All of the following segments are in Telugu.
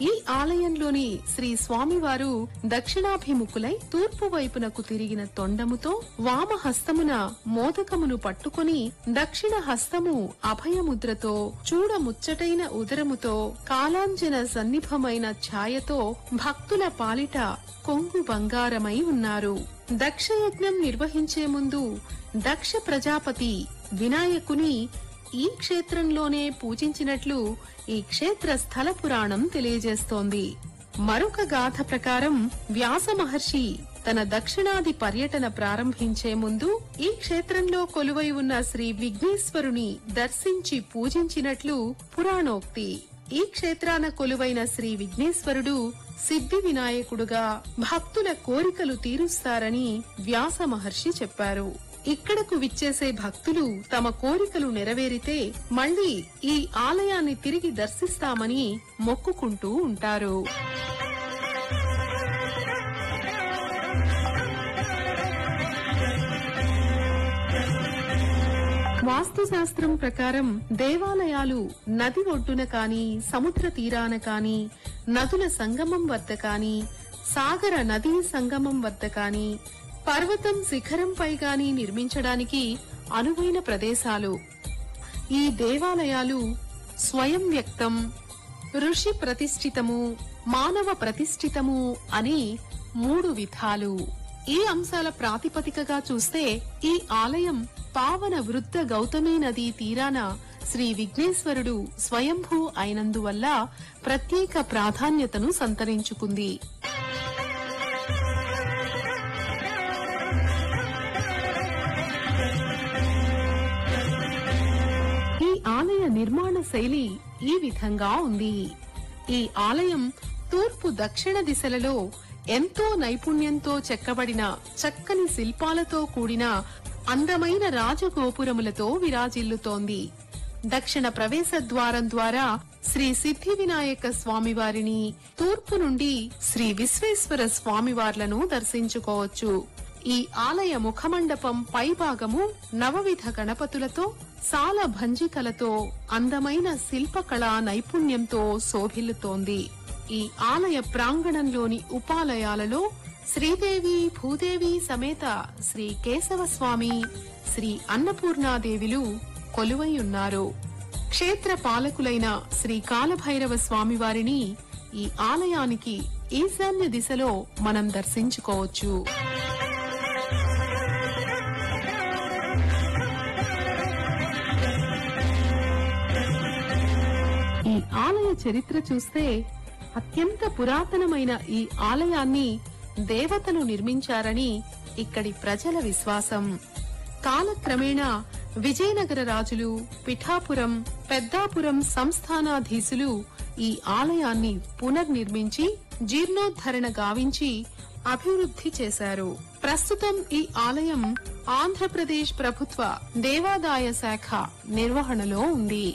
ఈ ఆలయంలోని శ్రీ స్వామివారు దక్షిణాభిముఖులై తూర్పు వైపునకు తిరిగిన తొండముతో వామ హస్తమున మోదకమును పట్టుకొని దక్షిణ హస్తము అభయముద్రతో చూడ ముచ్చటైన ఉదరముతో కాలాంజన సన్నిభమైన ఛాయతో భక్తుల పాలిట కొంగు బంగారమై ఉన్నారు దక్షయజ్ఞం నిర్వహించే ముందు దక్ష ప్రజాపతి వినాయకుని ఈ క్షేత్రంలోనే పూజించినట్లు ఈ క్షేత్ర స్థల పురాణం తెలియజేస్తోంది మరొక గాథ ప్రకారం వ్యాస మహర్షి తన దక్షిణాది పర్యటన ప్రారంభించే ముందు ఈ క్షేత్రంలో కొలువై ఉన్న శ్రీ విఘ్నేశ్వరుని దర్శించి పూజించినట్లు పురాణోక్తి ఈ క్షేత్రాన కొలువైన శ్రీ విఘ్నేశ్వరుడు సిద్ధి వినాయకుడుగా భక్తుల కోరికలు తీరుస్తారని వ్యాస మహర్షి చెప్పారు ఇక్కడకు విచ్చేసే భక్తులు తమ కోరికలు నెరవేరితే మళ్ళీ ఈ ఆలయాన్ని తిరిగి దర్శిస్తామని మొక్కుకుంటూ ఉంటారు వాస్తుశాస్త్రం ప్రకారం దేవాలయాలు నది ఒడ్డున కాని సముద్ర తీరాన కాని నదుల సంగమం వద్ద కాని సాగర నదీ సంగమం వద్ద కాని పర్వతం శిఖరంపై గాని నిర్మించడానికి అనువైన ప్రదేశాలు ఈ దేవాలయాలు స్వయం వ్యక్తం ఋషి ప్రతిష్ఠితము మానవ ప్రతిష్ఠితము అని మూడు విధాలు ఈ అంశాల ప్రాతిపదికగా చూస్తే ఈ ఆలయం పావన వృద్ధ గౌతమీ నదీ తీరాన శ్రీ విఘ్నేశ్వరుడు స్వయంభూ అయినందువల్ల ప్రత్యేక ప్రాధాన్యతను సంతరించుకుంది ఈ ఆలయ నిర్మాణ శైలి ఈ విధంగా ఉంది ఈ ఆలయం తూర్పు దక్షిణ దిశలలో ఎంతో నైపుణ్యంతో చెక్కబడిన చక్కని శిల్పాలతో కూడిన అందమైన రాజగోపురములతో విరాజిల్లుతోంది దక్షిణ ప్రవేశ ద్వారం ద్వారా శ్రీ సిద్ధి వినాయక స్వామివారిని తూర్పు నుండి శ్రీ విశ్వేశ్వర స్వామివార్లను దర్శించుకోవచ్చు ఈ ఆలయ ముఖమండపం పైభాగము నవవిధ గణపతులతో సాల భంజికలతో అందమైన శిల్పకళా నైపుణ్యంతో శోభిల్లుతోంది ఈ ఆలయ ప్రాంగణంలోని ఉపాలయాలలో శ్రీదేవి భూదేవి సమేత శ్రీ కేశవ స్వామి శ్రీ అన్నపూర్ణాదేవిలు కొలువై ఉన్నారు క్షేత్ర పాలకులైన శ్రీ కాలభైరవ స్వామివారిని ఈ ఆలయానికి ఈశాన్య దిశలో మనం దర్శించుకోవచ్చు ఈ ఆలయ చరిత్ర చూస్తే అత్యంత పురాతనమైన ఈ ఆలయాన్ని దేవతలు నిర్మించారని ఇక్కడి ప్రజల విశ్వాసం కాలక్రమేణా విజయనగర రాజులు పిఠాపురం పెద్దాపురం సంస్థానాధీశులు ఈ ఆలయాన్ని పునర్నిర్మించి జీర్ణోద్ధరణ గావించి అభివృద్ధి చేశారు ప్రస్తుతం ఈ ఆలయం ఆంధ్రప్రదేశ్ ప్రభుత్వ దేవాదాయ శాఖ నిర్వహణలో ఉంది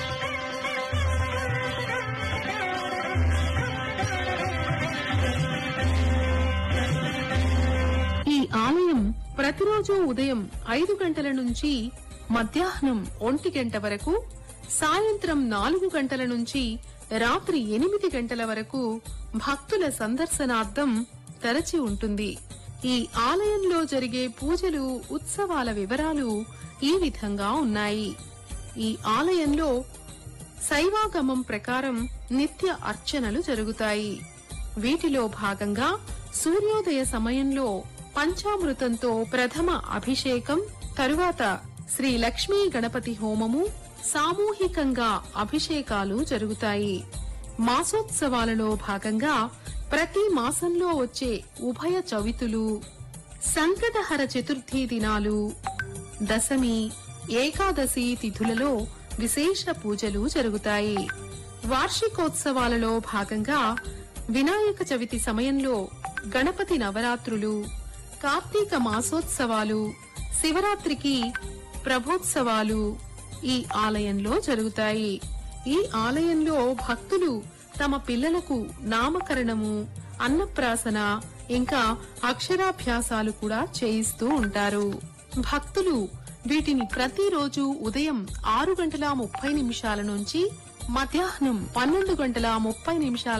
ఈ ఆలయం ప్రతిరోజు ఉదయం ఐదు గంటల నుంచి మధ్యాహ్నం ఒంటి గంట వరకు సాయంత్రం నాలుగు గంటల నుంచి రాత్రి ఎనిమిది గంటల వరకు భక్తుల సందర్శనార్థం తెరచి ఉంటుంది ఈ ఆలయంలో జరిగే పూజలు ఉత్సవాల వివరాలు ఈ విధంగా ఉన్నాయి ఈ ఆలయంలో శైవాగమం ప్రకారం నిత్య అర్చనలు జరుగుతాయి వీటిలో భాగంగా సూర్యోదయ సమయంలో పంచామృతంతో ప్రథమ అభిషేకం తరువాత శ్రీ లక్ష్మీ గణపతి హోమము సామూహికంగా అభిషేకాలు జరుగుతాయి మాసోత్సవాలలో భాగంగా ప్రతి మాసంలో వచ్చే ఉభయ చవితులు సంకటహర చతుర్థి దినాలు దశమి ఏకాదశి తిథులలో విశేష పూజలు జరుగుతాయి వార్షికోత్సవాలలో భాగంగా వినాయక చవితి సమయంలో గణపతి నవరాత్రులు కార్తీక మాసోత్సవాలు శివరాత్రికి ప్రభోత్సవాలు ఈ ఆలయంలో జరుగుతాయి ఈ ఆలయంలో భక్తులు తమ పిల్లలకు నామకరణము అన్నప్రాసన ఇంకా అక్షరాభ్యాసాలు కూడా చేయిస్తూ ఉంటారు భక్తులు వీటిని ప్రతిరోజు ఉదయం ఆరు గంటల ముప్పై నిమిషాల నుంచి మధ్యాహ్నం పన్నెండు గంటల ముప్పై నిమిషాల